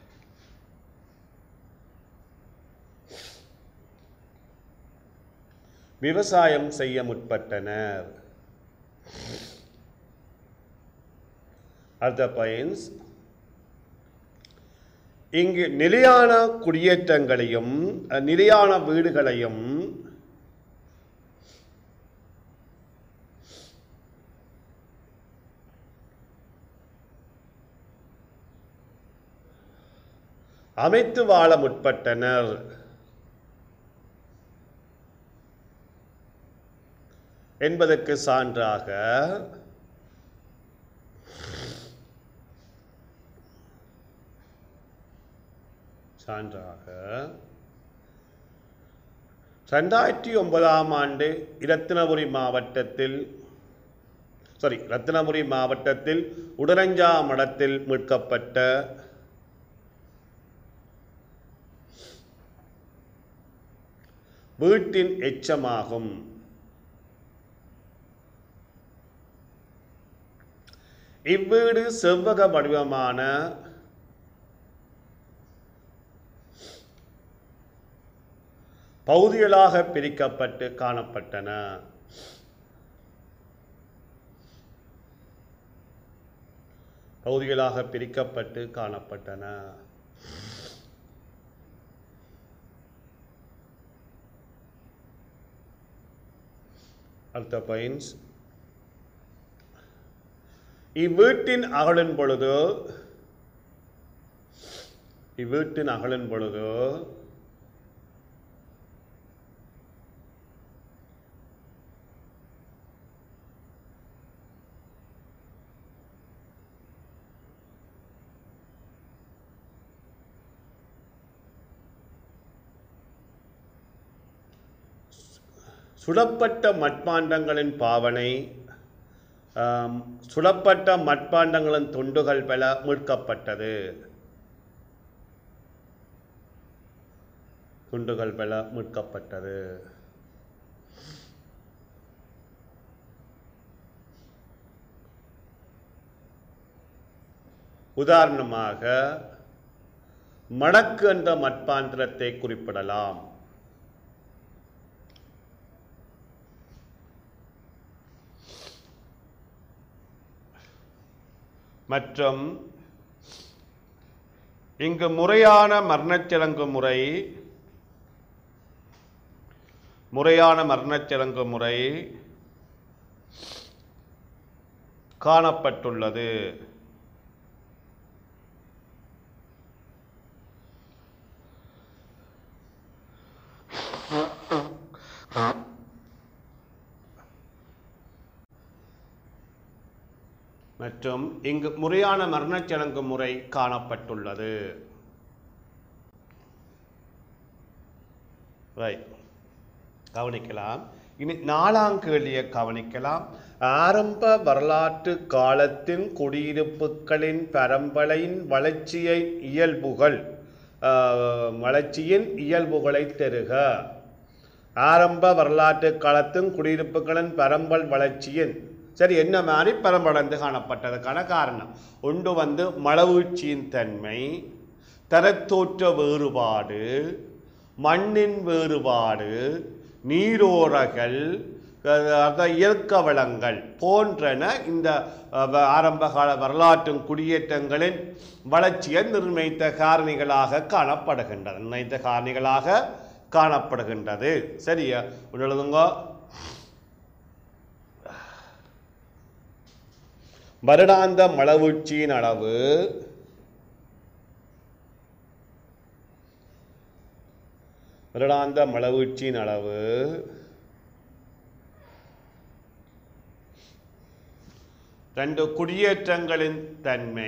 விவசாயம் செய்ய முற்பட்டனர் அடுத்த பாயிண்ட்ஸ் இங்கு நிலையான குடியேற்றங்களையும் அஹ், நிலையான வீடுகளையும் அமைத்து வாழ முற்பட்டனர் என்பதற்கு சான்றாக சான்றாக ரெண்டாயிரத்தி ஒன்பதாம் ஆண்டு இரத்தினபுரி மாவட்டத்தில் சாரி ரத்தினபுரி மாவட்டத்தில் உடரஞ்சா மடத்தில் மீட்கப்பட்ட வீட்டின் எச்சமாகும் இவ்வீடு செவ்வக வடிவமான பகுதிகளாக பிரிக்கப்பட்டு காணப்பட்டன பகுதிகளாக பிரிக்கப்பட்டு காணப்பட்டன அடுத்த பாயிண்ட்ஸ் இவ்வீட்டின் அகலின் பொழுது இவ்வீட்டின் அகலின் பொழுது சுடப்பட்ட மட்பாண்டங்களின் பாவனை ஆம், சுடப்பட்ட மட்பாண்டங்களின் துண்டுகள் பல மீட்கப்பட்டது துண்டுகள் பல மீட்கப்பட்டது உதாரணமாக மடக்கு என்ற மட்பாந்திரத்தை குறிப்பிடலாம் மற்றும் இங்கு முறையான மரணச்சடங்கு முறை முறையான மரணச்சடங்கு முறை காணப்பட்டுள்ளது மற்றும் இங்கு முறையான மரணச்சடங்கு முறை காணப்பட்டுள்ளது ரைட் கவனிக்கலாம் இனி நாலாம் கேள்வியை கவனிக்கலாம் ஆரம்ப வரலாற்று காலத்தின் குடியிருப்புகளின் பரம்பரையின் வளர்ச்சியை இயல்புகள் ஆஹ், வளர்ச்சியின் இயல்புகளை தருக ஆரம்ப வரலாற்று காலத்தின் குடியிருப்புகளின் பரம்பல் வளர்ச்சியின் சரி என்ன மாதிரி பரம்படைந்து காணப்பட்டதுக்கான காரணம் ஒன்று வந்து மளவீழ்ச்சியின் தன்மை தரத்தோற்ற வேறுபாடு மண்ணின் வேறுபாடு நீரோரகள் அஹ், அத இயற்க வளங்கள் போன்றன இந்த அஹ், வ- ஆரம்ப கால வரலாற்று குடியேற்றங்களின் வளர்ச்சியை நிர்ணயித்த காரணிகளாக காணப்படுகின்றன நிர்ணயித்த காரணிகளாக காணப்படுகின்றது சரியா ஒன்று எழுதுங்க வருடாந்த மளவீழ்ச்சியின் அளவு வருடாந்த மளவீழ்ச்சியின் அளவு ரெண்டு குடியேற்றங்களின் தன்மை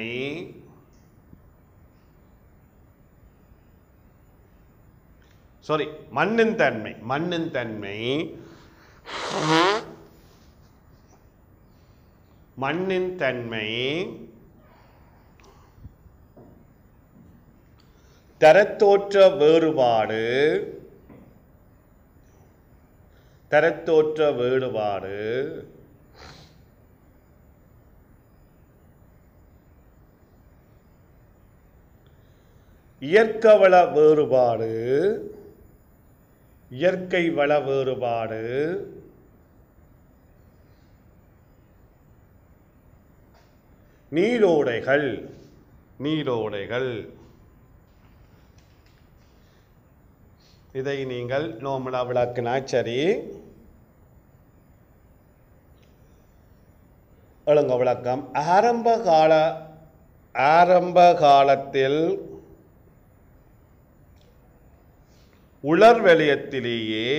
சாரி மண்ணின் தன்மை மண்ணின் தன்மை மண்ணின் தன்மை தரத்தோற்ற வேறுபாடு தரத்தோற்ற வேறுபாடு இயற்க வள வேறுபாடு இயற்கை வள வேறுபாடு நீரோடைகள் நீரோடைகள் இதை நீங்கள் நோமலா விளக்குனா சரி ஒழுங்க விளக்கம் ஆரம்ப கால ஆரம்ப காலத்தில் உலர்வெளியத்திலேயே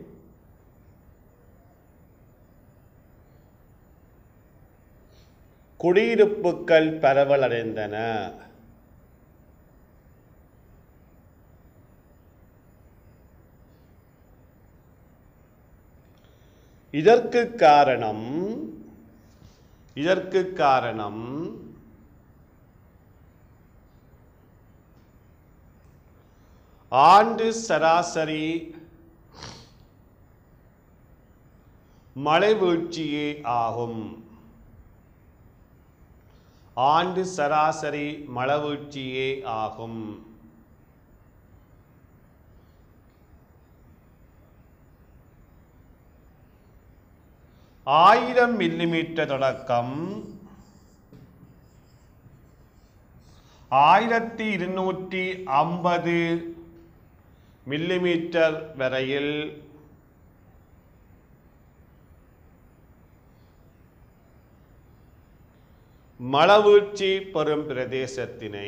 குடியிருப்புகள் பரவலடைந்தன இதற்கு காரணம் இதற்கு காரணம் ஆண்டு சராசரி மழை வீழ்ச்சியே ஆகும் ஆண்டு சராசரி மழை வீழ்ச்சியே ஆகும் ஆயிரம் மில்லிமீட்டர் தொடக்கம் ஆயிரத்தி இருநூற்றி ஐம்பது மில்லிமீட்டர் வரையில் மளவீழ்ச்சி பெறும் பிரதேசத்தினை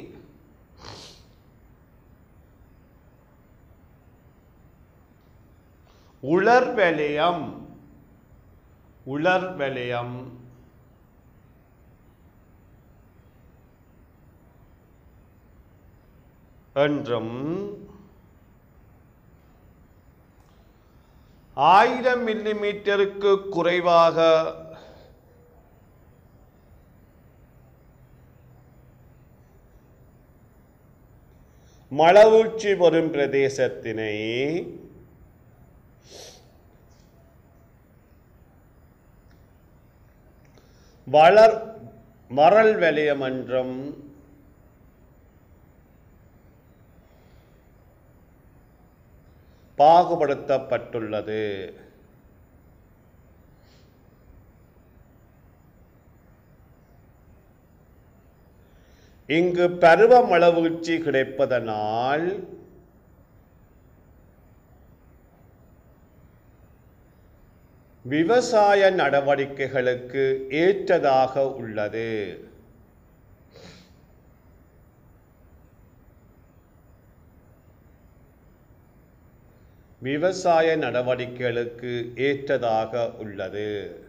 உலர் வலயம் உலர் வலயம் என்றும் ஆயிரம் மில்லிமீட்டருக்கு குறைவாக மளவூழ்ச்சி வரும் பிரதேசத்தினை வளர் மரல் வலயம் என்றும் பாகுபடுத்தப்பட்டுள்ளது இங்கு பருவமழை வீழ்ச்சி கிடைப்பதனால் விவசாய நடவடிக்கைகளுக்கு ஏற்றதாக உள்ளது விவசாய நடவடிக்கைகளுக்கு ஏற்றதாக உள்ளது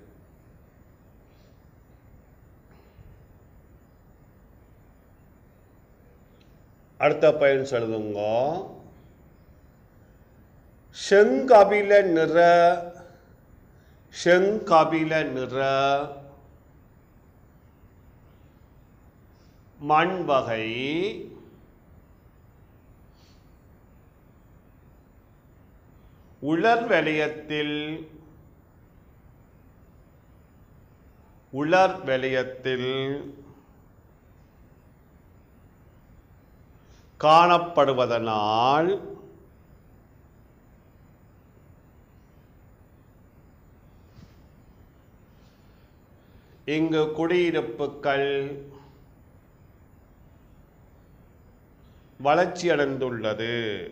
அடுத்த பயன் சொல்லுங்க செங்கபில நிற செங்கபில நிற மண் வகை உலர் வலயத்தில் உலர் வலயத்தில் காணப்படுவதனால் இங்கு குடியிருப்புகள் வளர்ச்சியடைந்துள்ளது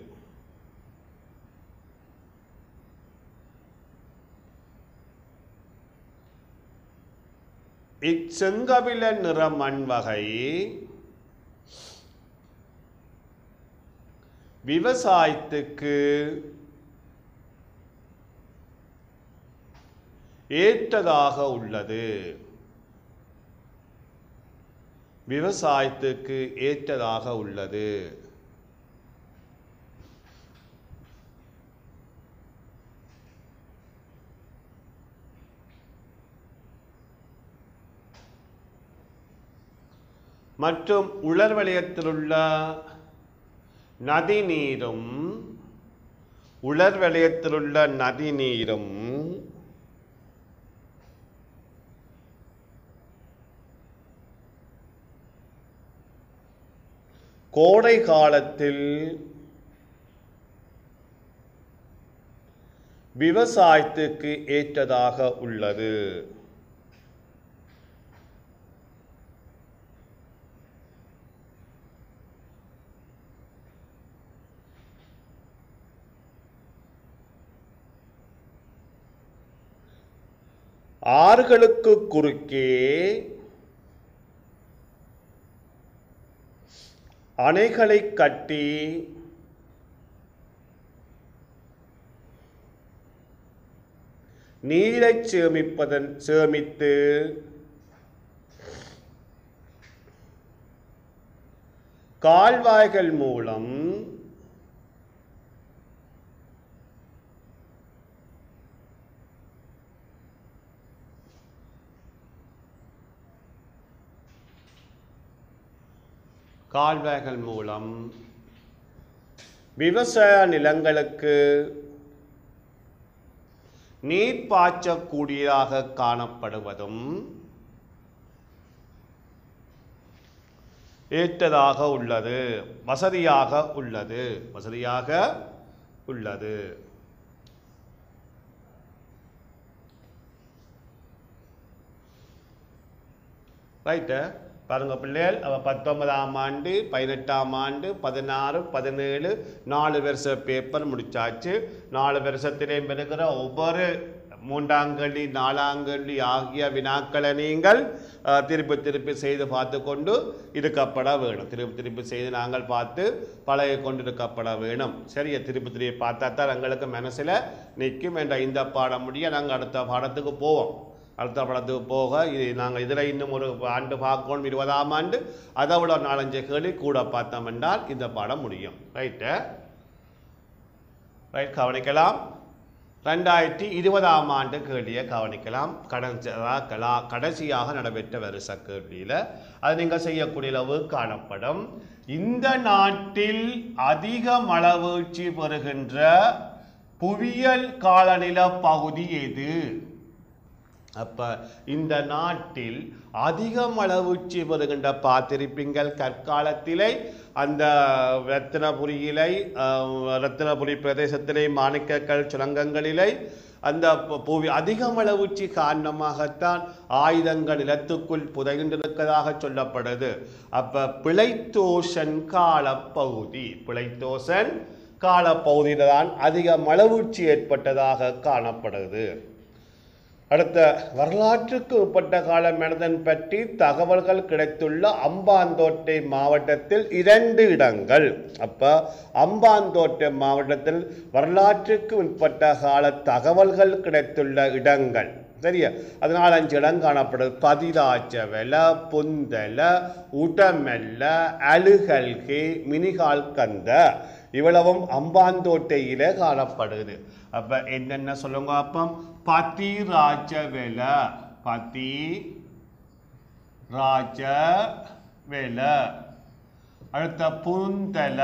இச்செங்கபில நிற மண் வகை விவசாயத்துக்கு ஏற்றதாக உள்ளது விவசாயத்துக்கு ஏற்றதாக உள்ளது மற்றும் உலர் வலயத்திலுள்ள நதி நீரும் உலர் வலயத்திலுள்ள நதி நீரும் கோடை காலத்தில் விவசாயத்துக்கு ஏற்றதாக உள்ளது ஆறுகளுக்கு குறுக்கே அணைகளை கட்டி நீரைச் சேமிப்பதன் சேமித்து கால்வாய்கள் மூலம் கால்வாய்கள் மூலம் விவசாய நிலங்களுக்கு நீர் பாய்ச்சக்கூடியதாக காணப்படுவதும் ஏற்றதாக உள்ளது வசதியாக உள்ளது வசதியாக உள்ளது ரைட்டு பாருங்க பிள்ளைகள் அவ பத்தொன்பதாம் ஆண்டு பதினெட்டாம் ஆண்டு பதினாறு பதினேழு நாலு வருஷ பேப்பர் முடிச்சாச்சு நாலு வருஷத்திலேயும் பெறுகிற ஒவ்வொரு மூன்றாங்கல்லி நாலாங்கல்லி ஆகிய வினாக்களை நீங்கள் அஹ், திருப்பி திருப்பி செய்து பார்த்து கொண்டு இருக்கப்பட வேணும் திருப்பி திருப்பி செய்து நாங்கள் பார்த்து பழகி கொண்டு இருக்கப்பட வேணும் சரியா திருப்பி திருப்பி பார்த்தா தான் எங்களுக்கு மனசில் நிற்கும் என்ற இந்த பாடம் முடிய நாங்கள் அடுத்த பாடத்துக்கு போவோம் அடுத்த படத்துக்கு போக இது நாங்கள் இதில் இன்னும் ஒரு ஆண்டு பார்க்கணும் இருபதாம் ஆண்டு அதை விட ஒரு நாலஞ்சு கேள்வி கூட பார்த்தோம் என்றால் இந்த பாடம் முடியும் ரைட்டு ரைட் கவனிக்கலாம் ரெண்டாயிரத்தி இருபதாம் ஆண்டு கேள்வியை கவனிக்கலாம் கடைசி அதாவது கலா- கடைசியாக நடைபெற்ற வருஷ கேள்வியில் அது நீங்கள் செய்யக்கூடிய அளவு காணப்படும் இந்த நாட்டில் அதிக மழவீழ்ச்சி பெறுகின்ற புவியியல் காலநில பகுதி எது அப்ப இந்த நாட்டில் அதிக மழவீழ்ச்சி வருகின்ற பார்த்திருப்பீங்கள் கற்காலத்திலே அந்த ரத்தினபுரியிலை அஹ், ரத்தினபுரி பிரதேசத்திலே மாணிக்கக்கல் சுரங்கங்களிலே அந்த பு- புவி அதிக மழவீழ்ச்சி காரணமாகத்தான் ஆயுதங்கள் நிலத்துக்குள் புதைகின்றிருப்பதாக சொல்லப்படுது அப்ப பிழைத்தோசன் காலப்பகுதி பிழைத்தோசன் காலப்பகுதியில் தான் அதிக மழவீழ்ச்சி ஏற்பட்டதாக காணப்படுது அடுத்த வரலாற்றுக்கு உட்பட்ட கால மனிதன் பற்றி தகவல்கள் கிடைத்துள்ள அம்பாந்தோட்டை மாவட்டத்தில் இரண்டு இடங்கள் அப்ப அம்பாந்தோட்டை மாவட்டத்தில் வரலாற்றுக்கு உட்பட்ட கால தகவல்கள் கிடைத்துள்ள இடங்கள் சரியா அதனால் அஞ்சு இடம் காணப்படுது பதிராச்சவெல புந்தல உடமெல்ல அழுகல்கே மினிகால் கந்த இவ்வளவும் அம்பாந்தோட்டையில காணப்படுது அப்ப என்னென்ன சொல்லுங்க அப்போ பதி ராஜவேல பதி ராஜ வேல அடுத்த புந்தல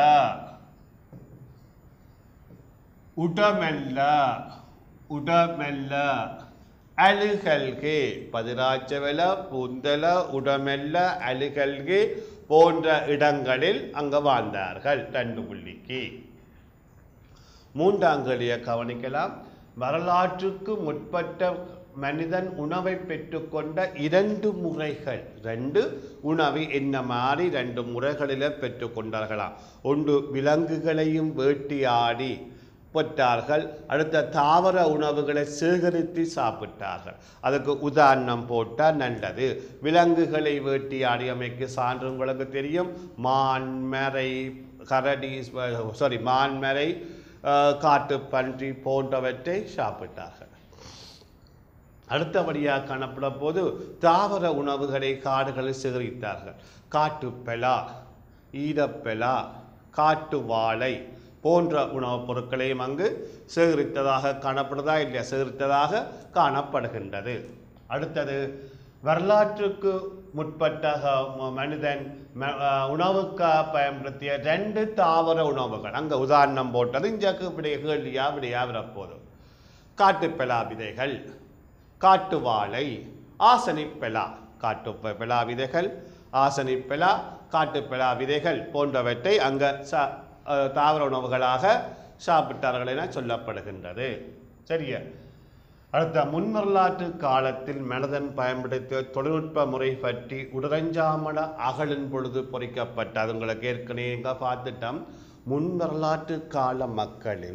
உடமெல்ல உடமெல்ல அழுகல்கே பதிராச்சவெல புந்தல உடமெல்ல அழுகல்கே போன்ற இடங்களில் அங்க வாழ்ந்தார்கள் ரெண்டு புள்ளிக்கு மூன்றாங்கலியை கவனிக்கலாம் வரலாற்றுக்கு முற்பட்ட மனிதன் உணவை பெற்றுக்கொண்ட இரண்டு முறைகள் ரெண்டு உணவை என்ன மாதிரி ரெண்டு முறைகளில் பெற்றுக்கொண்டார்களாம் ஒன்று விலங்குகளையும் வேட்டையாடி பெற்றார்கள் அடுத்த தாவர உணவுகளை சேகரித்து சாப்பிட்டார்கள் அதுக்கு உதாரணம் போட்டால் நல்லது விலங்குகளை வேட்டையாடியமைக்கு சான்று உங்களுக்கு தெரியும் மான்மறை கரடி சாரி மான்மறை அஹ், காட்டுப்பன்றி போன்றவற்றை சாப்பிட்டார்கள் அடுத்தபடியாக காணப்பட போது தாவர உணவுகளை காடுகளில் சேகரித்தார்கள் காட்டுப்பெலா ஈரப்பெலா காட்டு வாழை போன்ற உணவுப் பொருட்களையும் அங்கு சேகரித்ததாக காணப்படுதா இல்லையா சேகரித்ததாக காணப்படுகின்றது அடுத்தது வரலாற்றுக்கு முற்பட்ட ம- மனிதன் ம- அஹ் உணவுக்காக பயன்படுத்திய ரெண்டு தாவர உணவுகள் அங்கே உதாரணம் போட்டது இஞ்சாக்கு இப்படி கேள்வியா இப்படியா வரப்போதும் காட்டுப்பெலா விதைகள் காட்டு வாழை ஆசனிப்பெலா காட்டு பெ- பெலா விதைகள் ஆசனிப்பெலா காட்டுப்பெலா விதைகள் போன்றவற்றை அங்க ச அஹ் தாவர உணவுகளாக சாப்பிட்டார்கள் என சொல்லப்படுகின்றது சரியா அடுத்த முன்வரலாற்று காலத்தில் மனிதன் பயன்படுத்திய தொழில்நுட்ப முறை பற்றி உடரஞ்சாமல அகலின் பொழுது பொறிக்கப்பட்ட அது உங்களுக்கு ஏற்கனவே எங்க பார்த்துட்டோம் முன் வரலாற்று கால மக்களின்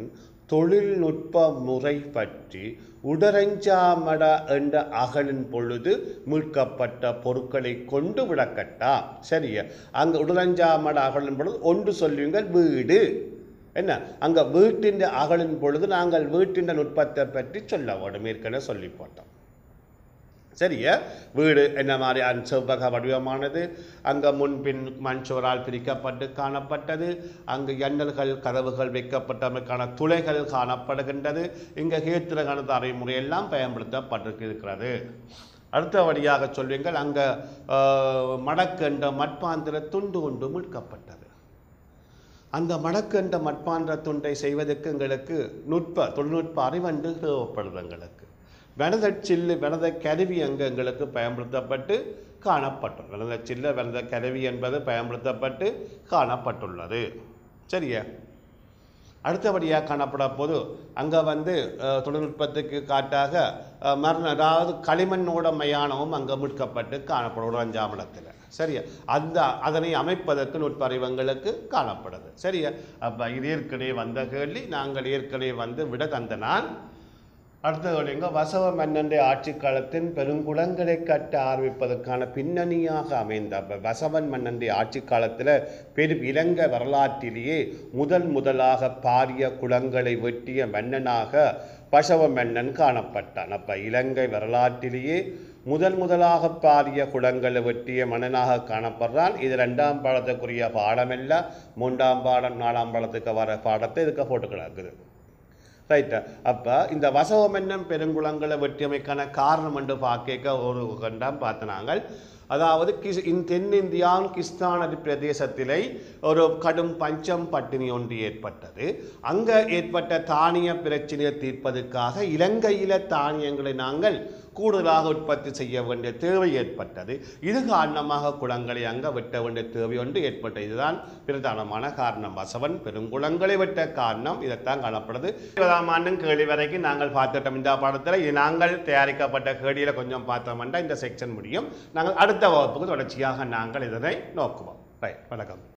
தொழில்நுட்ப முறை பற்றி உடரஞ்சாமட என்ற அகலின் பொழுது மீட்கப்பட்ட பொருட்களை கொண்டு விளக்கட்டாம் சரியா அங்க உடரஞ்சாமட அகலின் பொழுது ஒன்று சொல்லுங்கள் வீடு என்ன அங்க வீட்டின் அகலின் பொழுது நாங்கள் வீட்டின் நுட்பத்தை பற்றி சொல்ல வேண்டும் ஏற்கனவே சொல்லி போட்டோம் சரியா வீடு என்ன மாதிரி அன் செவ்வக வடிவமானது அங்கே முன்பின் மண் சுவரால் பிரிக்கப்பட்டு காணப்பட்டது அங்கு எண்ணல்கள் கதவுகள் வைக்கப்பட்டமைக்கான துளைகள் காணப்படுகின்றது இங்கே கேத்திர கணத்து அறைமுறை எல்லாம் பயன்படுத்தப்பட்டிருக்கிறது அடுத்தபடியாக சொல்வீங்கள் அங்கே மடக்கு என்ற மட்பாந்திர துண்டு ஒன்று மீட்கப்பட்டது அந்த மடக்கு என்ற மட்பாந்திர துண்டை செய்வதற்கு எங்களுக்கு நுட்ப தொழில்நுட்ப அறிவண்டு தேவைப்படுது எங்களுக்கு வெனத சில்லு வெனத கருவி அங்கு எங்களுக்கு பயன்படுத்தப்பட்டு காணப்பட்டுள்ளது வெனத சில்லு வெனத கருவி என்பது பயன்படுத்தப்பட்டு காணப்பட்டுள்ளது சரியா அடுத்தபடியாக காணப்பட போது அங்கே வந்து அஹ், தொழில்நுட்பத்துக்கு காட்டாக அஹ், மரண அதாவது களிமண்ணோட மயானமும் அங்கே மீட்கப்பட்டு காணப்படும் அஞ்சாம் இடத்துல சரியா அந்த அதனை அமைப்பதற்கு நுட்பறிவங்களுக்கு காணப்படுது சரியா அப்போ இது ஏற்கனவே வந்த கேள்வி நாங்கள் ஏற்கனவே வந்து விட தந்த நான் அடுத்தது எங்க வசவ மன்னனுடைய ஆட்சி காலத்தின் பெருங்குளங்களை கட்ட ஆரம்பிப்பதற்கான பின்னணியாக அமைந்த அப்ப வசவன் மன்னனுடைய ஆட்சி காலத்தில் பெரு இலங்கை வரலாற்றிலேயே முதல் முதலாக பாரிய குளங்களை வெட்டிய மன்னனாக பசவ மன்னன் காணப்பட்டான் அப்ப இலங்கை வரலாற்றிலேயே முதல் முதலாக பாரிய குளங்களை வெட்டிய மன்னனாக காணப்படுறான் இது ரெண்டாம் பாடத்துக்குரிய பாடமல்ல மூன்றாம் பாடம் நாலாம் பாடத்துக்கு வர பாடத்தை இதுக்கு போட்டு கிடக்குது ரைட்டு அப்போ இந்த வசவமென்னம் பெருங்குளங்களை வெட்டியமைக்கான காரணம் என்று பார்க்க ஒரு கண்டம் பார்த்தனாங்கள் அதாவது கிஸ் இன் தென்னிந்தியான் கிருஷ்ணாநதி பிரதேசத்திலே ஒரு கடும் பஞ்சம் பட்டினி ஒன்று ஏற்பட்டது அங்கே ஏற்பட்ட தானிய பிரச்சனையை தீர்ப்பதற்காக இலங்கையில தானியங்களை நாங்கள் கூடுதலாக உற்பத்தி செய்ய வேண்டிய தேவை ஏற்பட்டது இது காரணமாக குளங்களை அங்கே வெட்ட வேண்டிய தேவை ஒன்று ஏற்பட்டது இதுதான் பிரதானமான காரணம் வசவன் பெருங்குளங்களை வெட்ட காரணம் இதைத்தான் காணப்படுது இருபதாம் ஆண்டும் கேள்வி வரைக்கும் நாங்கள் பார்த்துட்டோம் இந்த பாடத்தில் இது நாங்கள் தயாரிக்கப்பட்ட கேள்வியில் கொஞ்சம் பார்த்தோம்னா இந்த செக்ஷன் முடியும் நாங்கள் அடுத்த வகுப்புக்கு தொடர்ச்சியாக நாங்கள் இதனை நோக்குவோம் ரைட் வணக்கம்